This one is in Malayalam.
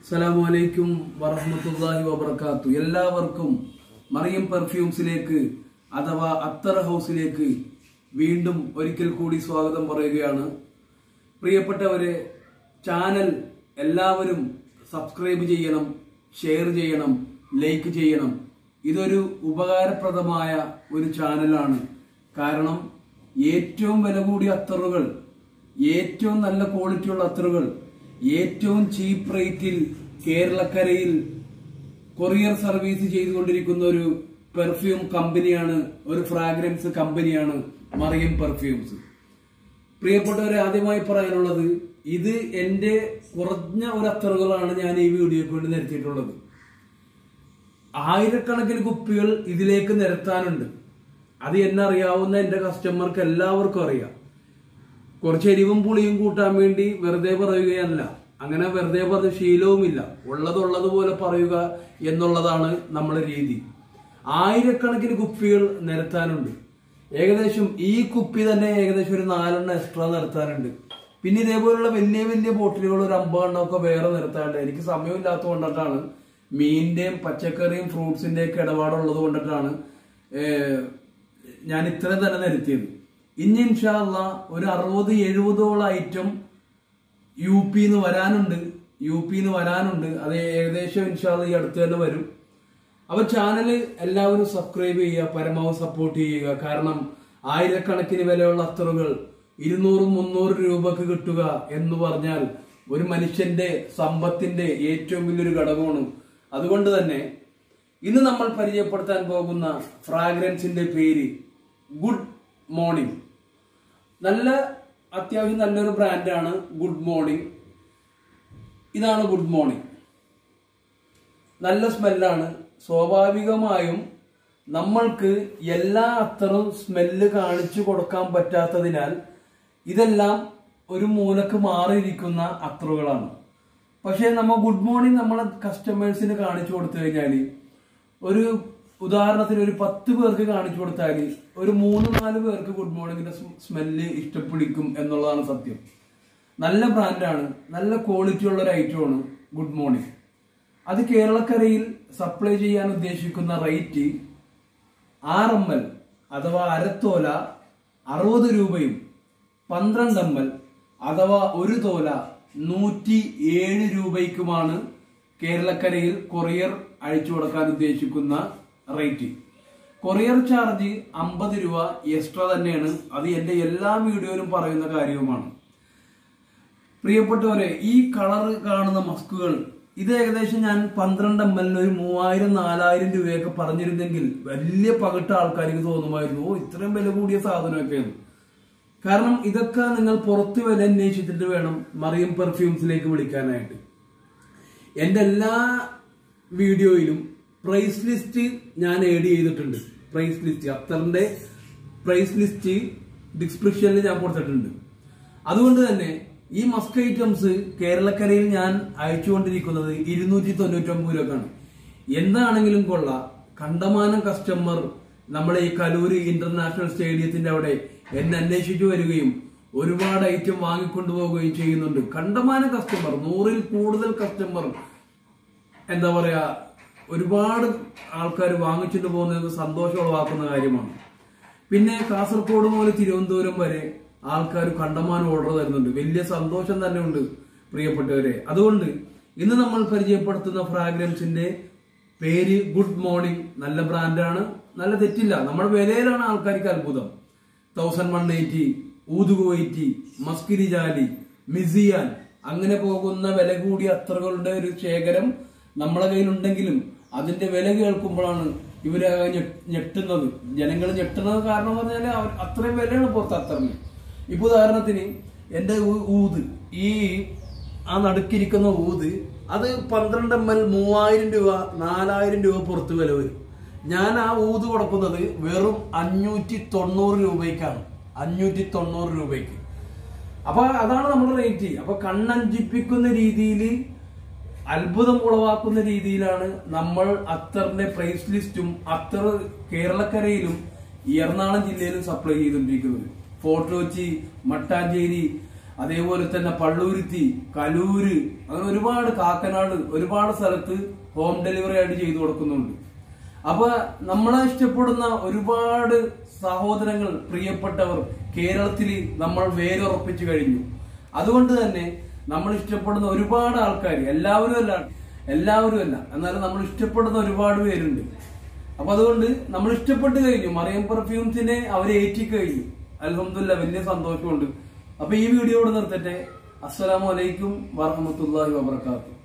അസ്സലാമു അലൈക്കും വറഹ്മത്തുള്ളാഹി വബർക്കാത്തു എല്ലാവർക്കും മറിയം പെർഫ്യൂംസിലേക്ക് അഥവാ അത്തർ ഹൗസിലേക്ക് വീണ്ടും ഒരിക്കൽ കൂടി സ്വാഗതം പറയുകയാണ് പ്രിയപ്പെട്ടവരെ ചാനൽ എല്ലാവരും സബ്സ്ക്രൈബ് ചെയ്യണം ഷെയർ ചെയ്യണം ലൈക്ക് ചെയ്യണം ഇതൊരു ഉപകാരപ്രദമായ ഒരു ചാനലാണ് കാരണം ഏറ്റവും വില കൂടിയ അത്തറുകൾ ഏറ്റവും നല്ല ക്വാളിറ്റിയുള്ള അത്തറുകൾ ഏറ്റവും ചീപ്പ് റേറ്റിൽ കേരളക്കരയിൽ കൊറിയർ സർവീസ് ചെയ്തുകൊണ്ടിരിക്കുന്ന ഒരു പെർഫ്യൂം കമ്പനിയാണ് ഒരു ഫ്രാഗ്രൻസ് കമ്പനിയാണ് മറിയം പെർഫ്യൂംസ് പ്രിയപ്പെട്ടവരെ ആദ്യമായി പറയാനുള്ളത് ഇത് എന്റെ കുറഞ്ഞ ഒരു അത്തറുകളാണ് ഞാൻ ഈ വീഡിയോക്ക് വേണ്ടി നിരത്തിയിട്ടുള്ളത് ആയിരക്കണക്കിന് കുപ്പികൾ ഇതിലേക്ക് നിരത്താനുണ്ട് അത് എന്നെ അറിയാവുന്ന എന്റെ കസ്റ്റമർക്ക് എല്ലാവർക്കും അറിയാം കുറച്ച് എരിവും പുളിയും കൂട്ടാൻ വേണ്ടി വെറുതെ പറയുകയല്ല അങ്ങനെ വെറുതെ പറഞ്ഞ ശീലവുമില്ല ഉള്ളതുള്ളതുപോലെ പറയുക എന്നുള്ളതാണ് നമ്മളെ രീതി ആയിരക്കണക്കിന് കുപ്പികൾ നിരത്താനുണ്ട് ഏകദേശം ഈ കുപ്പി തന്നെ ഏകദേശം ഒരു നാലെണ്ണം എക്സ്ട്രാ നിരത്താനുണ്ട് പിന്നെ ഇതേപോലുള്ള വലിയ വലിയ ബോട്ടിലുകൾ ഒരു അമ്പതെണ്ണം ഒക്കെ വേറെ നിരത്താനുണ്ട് എനിക്ക് സമയമില്ലാത്തത് കൊണ്ടിട്ടാണ് മീനിന്റെയും പച്ചക്കറിയും ഫ്രൂട്ട്സിന്റെയും ഒക്കെ ഇടപാടുള്ളത് കൊണ്ടിട്ടാണ് ഏഹ്, ഞാൻ ഇത്രയും തന്നെ നിരത്തിയത് ഇനി ഇൻഷാല്ല ഒരു അറുപത് എഴുപതോളം ഐറ്റം യു പിന്ന് വരാനുണ്ട് യു പിന്ന് വരാനുണ്ട് അത് ഏകദേശം ഇൻഷാല്ല ഈ അടുത്ത് തന്നെ വരും അപ്പൊ ചാനൽ എല്ലാവരും സബ്സ്ക്രൈബ് ചെയ്യുക പരമാവധി സപ്പോർട്ട് ചെയ്യുക കാരണം ആയിരക്കണക്കിന് വിലയുള്ള അത്തറുകൾ ഇരുന്നൂറും മുന്നൂറ് രൂപക്ക് കിട്ടുക എന്ന് പറഞ്ഞാൽ ഒരു മനുഷ്യന്റെ സമ്പത്തിന്റെ ഏറ്റവും വലിയൊരു ഘടകമാണ് അതുകൊണ്ട് തന്നെ ഇന്ന് നമ്മൾ പരിചയപ്പെടുത്താൻ പോകുന്ന ഫ്രാഗ്രൻസിന്റെ പേര് ഗുഡ് മോർണിംഗ് നല്ല അത്യാവശ്യം നല്ലൊരു ബ്രാൻഡാണ് ഗുഡ് മോർണിംഗ് ഇതാണ് ഗുഡ് മോർണിംഗ് നല്ല സ്മെല്ലാണ് സ്വാഭാവികമായും നമ്മൾക്ക് എല്ലാ അത്തറും സ്മെല്ല് കാണിച്ചു കൊടുക്കാൻ പറ്റാത്തതിനാൽ ഇതെല്ലാം ഒരു മൂലക്ക് മാറിയിരിക്കുന്ന അത്തറുകളാണ് പക്ഷേ നമ്മ ഗുഡ് മോർണിംഗ് നമ്മളെ കസ്റ്റമേഴ്സിന് കാണിച്ചു കൊടുത്തു കഴിഞ്ഞാൽ ഒരു ഉദാഹരണത്തിന് ഒരു പത്ത് പേർക്ക് കാണിച്ചു കൊടുത്താൽ ഒരു മൂന്ന് നാല് പേർക്ക് ഗുഡ് മോർണിംഗിന്റെ സ്മെല്ല് ഇഷ്ടപ്പിടിക്കും എന്നുള്ളതാണ് സത്യം നല്ല ബ്രാൻഡാണ് നല്ല ക്വാളിറ്റി ഉള്ള ഒരു ഐറ്റമാണ് ഗുഡ് മോർണിംഗ് അത് കേരളക്കരയിൽ സപ്ലൈ ചെയ്യാൻ ഉദ്ദേശിക്കുന്ന റേറ്റ് ആറ് എം എൽ അഥവാ അരത്തോല അറുപത് രൂപയും പന്ത്രണ്ട് എം എൽ അഥവാ ഒരു തോല നൂറ്റി ഏഴ് രൂപയ്ക്കുമാണ് കേരളക്കരയിൽ കൊറിയർ അയച്ചു കൊടുക്കാൻ ഉദ്ദേശിക്കുന്ന റേറ്റ് കൊറിയർ ചാർജ് അമ്പത് രൂപ എക്സ്ട്രാ തന്നെയാണ് അത് എന്റെ എല്ലാ വീഡിയോയിലും പറയുന്ന കാര്യവുമാണ് പ്രിയപ്പെട്ടവരെ ഈ കളർ കാണുന്ന മസ്കുകൾ ഇത് ഏകദേശം ഞാൻ പന്ത്രണ്ട് എം എല്ലിന് ഒരു മൂവായിരം നാലായിരം രൂപയൊക്കെ പറഞ്ഞിരുന്നെങ്കിൽ വലിയ പകിട്ട ആൾക്കാർക്ക് തോന്നുമായിരുന്നു ഓ ഇത്രയും വില കൂടിയ സാധനമൊക്കെയാണ് കാരണം ഇതൊക്കെ നിങ്ങൾ പുറത്ത് വില അന്വേഷിച്ചിട്ട് വേണം മറിയം പെർഫ്യൂംസിലേക്ക് വിളിക്കാനായിട്ട് എന്റെ എല്ലാ വീഡിയോയിലും പ്രൈസ് ലിസ്റ്റ് ഞാൻ ഏഡ് ചെയ്തിട്ടുണ്ട് പ്രൈസ് ലിസ്റ്റ് അത്തറിന്റെ പ്രൈസ് ലിസ്റ്റ് ഡിസ്ക്രിപ്ഷനിൽ ഞാൻ കൊടുത്തിട്ടുണ്ട് അതുകൊണ്ട് തന്നെ ഈ മസ്ക് ഐറ്റംസ് കേരളക്കരയിൽ ഞാൻ അയച്ചുകൊണ്ടിരിക്കുന്നത് ഇരുന്നൂറ്റി തൊണ്ണൂറ്റൊമ്പത് രൂപക്കാണ് എന്താണെങ്കിലും കൊള്ള കണ്ടമാനം കസ്റ്റമർ നമ്മളെ ഈ കലൂര് ഇന്റർനാഷണൽ സ്റ്റേഡിയത്തിന്റെ അവിടെ എന്നെ അന്വേഷിച്ചു വരികയും ഒരുപാട് ഐറ്റം വാങ്ങിക്കൊണ്ടുപോവുകയും ചെയ്യുന്നുണ്ട് കണ്ടമാനം കസ്റ്റമർ നൂറിൽ കൂടുതൽ കസ്റ്റമർ എന്താ പറയാ ഒരുപാട് ആൾക്കാർ വാങ്ങിച്ചിട്ട് പോകുന്നത് സന്തോഷം ഉളവാക്കുന്ന കാര്യമാണ് പിന്നെ കാസർഗോഡ് മുതൽ തിരുവനന്തപുരം വരെ ആൾക്കാർ കണ്ടമാനം ഓർഡർ തരുന്നുണ്ട് വലിയ സന്തോഷം തന്നെ ഉണ്ട് പ്രിയപ്പെട്ടവരെ അതുകൊണ്ട് ഇന്ന് നമ്മൾ പരിചയപ്പെടുത്തുന്ന ഫ്രാഗ്രൻസിന്റെ പേര് ഗുഡ് മോർണിംഗ് നല്ല ബ്രാൻഡാണ് നല്ല തെറ്റില്ല നമ്മുടെ വിലയിലാണ് ആൾക്കാർക്ക് അത്ഭുതം തൗസൻഡ് വൺ എയ്റ്റി ഊതുകുവൈറ്റി മസ്കിരി ജാലി മിസിയാൻ അങ്ങനെ പോകുന്ന വില കൂടിയ അത്രകളുടെ ഒരു ശേഖരം നമ്മളെ കയ്യിലുണ്ടെങ്കിലും അതിന്റെ വില കേൾക്കുമ്പോഴാണ് ഇവര് ഞെ- ഞെട്ടുന്നത് ജനങ്ങൾ ഞെട്ടുന്നത് കാരണം എന്ന് പറഞ്ഞാല് അവർ അത്രയും വിലയാണ് പുറത്ത് അത്തറിന് ഇപ്പൊ ഉദാഹരണത്തിന് എന്റെ ഊ- ഊത് ഈ ആ നടുക്കിരിക്കുന്ന ഊത് അത് പന്ത്രണ്ട് എം എൽ മൂവായിരം രൂപ നാലായിരം രൂപ പുറത്ത് വില വരും ഞാൻ ആ ഊത് കൊടുക്കുന്നത് വെറും അഞ്ഞൂറ്റി തൊണ്ണൂറ് രൂപയ്ക്കാണ് അഞ്ഞൂറ്റി തൊണ്ണൂറ് രൂപയ്ക്ക് അപ്പൊ അതാണ് നമ്മുടെ റേറ്റ് അപ്പൊ കണ്ണഞ്ചിപ്പിക്കുന്ന രീതിയിൽ അത്ഭുതം ഉളവാക്കുന്ന രീതിയിലാണ് നമ്മൾ അത്തറിന്റെ പ്രൈസ് ലിസ്റ്റും അത്തർ കേരളക്കരയിലും എറണാകുളം ജില്ലയിലും സപ്ലൈ ചെയ്തുകൊണ്ടിരിക്കുന്നത് ഫോർട്ട് കൊച്ചി മട്ടാഞ്ചേരി അതേപോലെ തന്നെ പള്ളൂരുത്തി കലൂര് അങ്ങനെ ഒരുപാട് കാക്കനാട് ഒരുപാട് സ്ഥലത്ത് ഹോം ഡെലിവറി ആയിട്ട് ചെയ്തു കൊടുക്കുന്നുണ്ട് അപ്പൊ നമ്മളെ ഇഷ്ടപ്പെടുന്ന ഒരുപാട് സഹോദരങ്ങൾ പ്രിയപ്പെട്ടവർ കേരളത്തിൽ നമ്മൾ വേരുറപ്പിച്ചു കഴിഞ്ഞു അതുകൊണ്ട് തന്നെ നമ്മൾ ഇഷ്ടപ്പെടുന്ന ഒരുപാട് ആൾക്കാർ എല്ലാവരും അല്ല എല്ലാവരും അല്ല എന്നാലും നമ്മൾ ഇഷ്ടപ്പെടുന്ന ഒരുപാട് പേരുണ്ട് അപ്പൊ അതുകൊണ്ട് നമ്മൾ ഇഷ്ടപ്പെട്ട് കഴിഞ്ഞു മറിയം പെർഫ്യൂംസിനെ അവരെ ഏറ്റി കഴിഞ്ഞു അലഹമില്ല വലിയ സന്തോഷമുണ്ട് അപ്പൊ ഈ വീഡിയോ ഇവിടെ നിർത്തട്ടെ അസ്സലാമു അലൈക്കും വറഹമത്തല്ലാഹി വബർക്കാത്തു